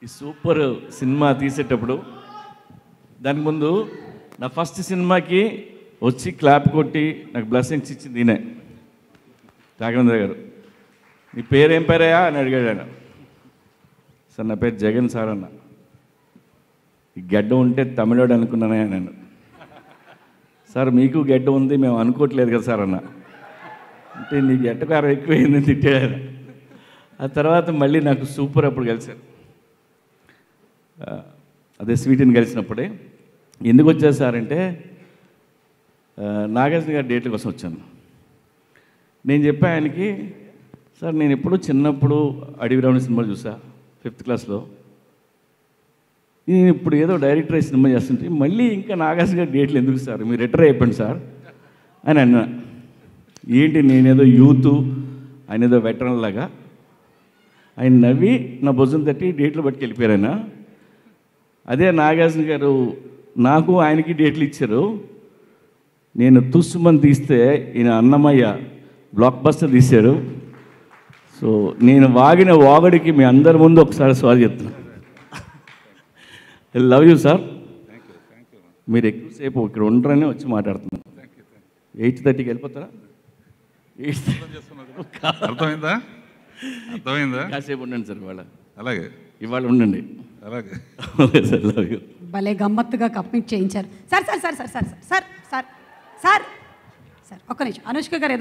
ఈ super cinema తీసేటప్పుడు దానికి ముందు నా ఫస్ట్ సినిమాకి వచ్చి క్లాప్ కొట్టి నాకు బ్లెస్సింగ్స్ ఇచ్చింది ఈయనే రాఘవేంద్ర గారు నీ పేరేం పేరయ్యా అని అడిగాడు ఆయన సార్ నా పేరు జగన్ సార్ అన్న ఈ గడ్డ ఉంటే తమిళోడు అనుకున్నానే నేను సార్ మీకు గడ్డ ఉంది మేము అనుకోవట్లేదు కదా సార్ అన్న అంటే నీ గడ్డకారం ఎక్కువైంది తిట్టాడు ఆయన. ఆ తర్వాత మళ్ళీ నాకు సూపర్ అప్పుడు కలిశారు ఆ, అదే స్వీట్ని కలిసినప్పుడే ఎందుకు వచ్చారు సార్ అంటే ఆ, నాగార్జున గారి డేట్ల కోసం వచ్చాను నేను చెప్పా ఆయనకి సార్ నేను ఎప్పుడు చిన్నప్పుడు అడవి రావణ సినిమాలు చూసా ఫిఫ్త్ క్లాస్లో నేను ఇప్పుడు ఏదో డైరెక్టర్ అయ్యి సినిమా చేస్తుంటే మళ్ళీ ఇంకా నాగార్జున గారి డేట్లు ఎందుకు సార్ మీరు రిటైర్ అయిపోండి సార్ అని అన్నా ఏంటి నేనేదో యూత్ ఆయన ఏదో వెటరన్ లాగా ఆయన నవ్వి నా భుజం తట్టి డేట్లు పట్టుకు వెళ్ళిపోయారు ఆయన అదే నాగార్జున గారు నాకు ఆయనకి డేట్లు ఇచ్చారు నేను తుస్సుమని తీస్తే ఈయన అన్నమయ్య బ్లాక్ బస్టర్ తీశారు సో నేను వాగిన వాగడికి మీ అందరి ముందు ఒకసారి సారీ చెప్తున్నాను ఐ లవ్ యూ సార్ మీరు ఎక్కువసేపు ఇక్కడ ఉండరని వచ్చి మాట్లాడుతున్నాను ఎయిట్ థర్టీకి వెళ్ళిపోతారా ఎయిట్ అర్థమైందా అర్థమైందా కాసేపు ఉండండి సార్ ఇవాళ అలాగే ఇవాళ ఉండండి అలాగే ఓకే సార్ లవ్ యూ భలే గమ్మత్తుగా కప్పింగ్ చేయించారు sir sir sir sir sir sir sir sir sir ఒక్క నిమిషం అనుష్క గారు